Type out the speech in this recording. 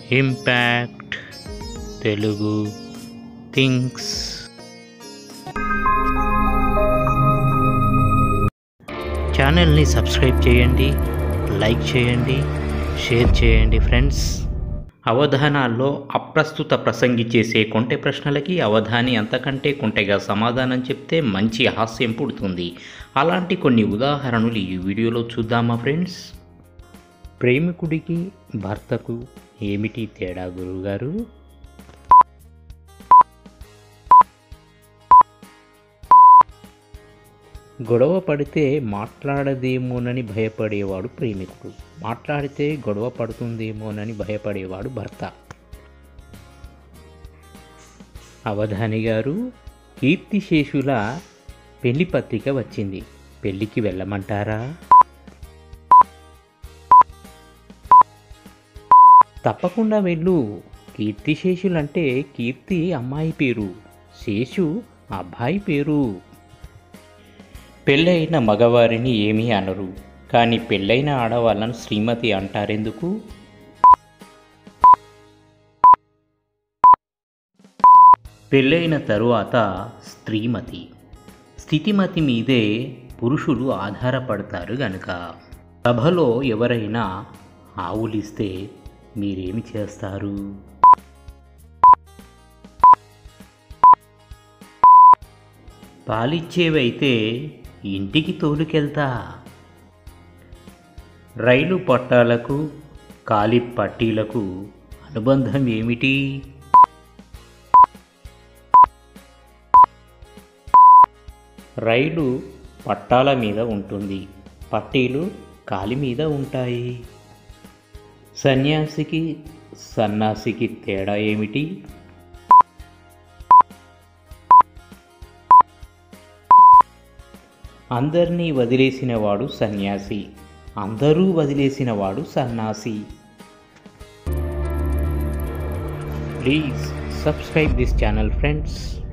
impact Telugu things ఛానల్ని subscribe చేయండి like చేయండి షేర్ చేయండి ఫ్రెండ్స్ అవధానాల్లో అప్రస్తుత ప్రసంగి చేసే కొంటె ప్రశ్నలకి అవధాని అంతకంటే కొంటెగా సమాధానం చెప్తే మంచి హాస్యం పుడుతుంది అలాంటి కొన్ని ఉదాహరణలు ఈ వీడియోలో చూద్దామా ఫ్రెండ్స్ ప్రేమికుడికి భర్తకు ఏమిటి తేడా గురువుగారు గొడవ పడితే మాట్లాడదేమోనని భయపడేవాడు ప్రేమికుడు మాట్లాడితే గొడవ పడుతుందేమోనని భయపడేవాడు భర్త అవధాని గారు కీర్తిశేషుల పెళ్లి పత్రిక వచ్చింది పెళ్ళికి వెళ్ళమంటారా తప్పకుండా వెళ్ళు కీర్తిశేషులంటే కీర్తి అమ్మాయి పేరు శేషు అబ్బాయి పేరు పెళ్ళైన మగవారిని ఏమీ అనరు కానీ పెళ్ళైన ఆడవాళ్ళను శ్రీమతి అంటారెందుకు పెళ్ళైన తరువాత స్త్రీమతి స్థితిమతి మీదే పురుషులు ఆధారపడతారు గనుక సభలో ఎవరైనా ఆవులిస్తే మీరేమి చేస్తారు పాలిచ్చేవైతే ఇంటికి తోలుకెళ్తా రైలు పట్టాలకు కాలి పట్టీలకు అనుబంధం ఏమిటి రైలు పట్టాల మీద ఉంటుంది పట్టీలు కాలి మీద ఉంటాయి సన్యాసికి సన్నాసికి తేడా ఏమిటి అందరినీ వదిలేసినవాడు సన్యాసి అందరూ వదిలేసినవాడు సన్నాసి please subscribe this channel friends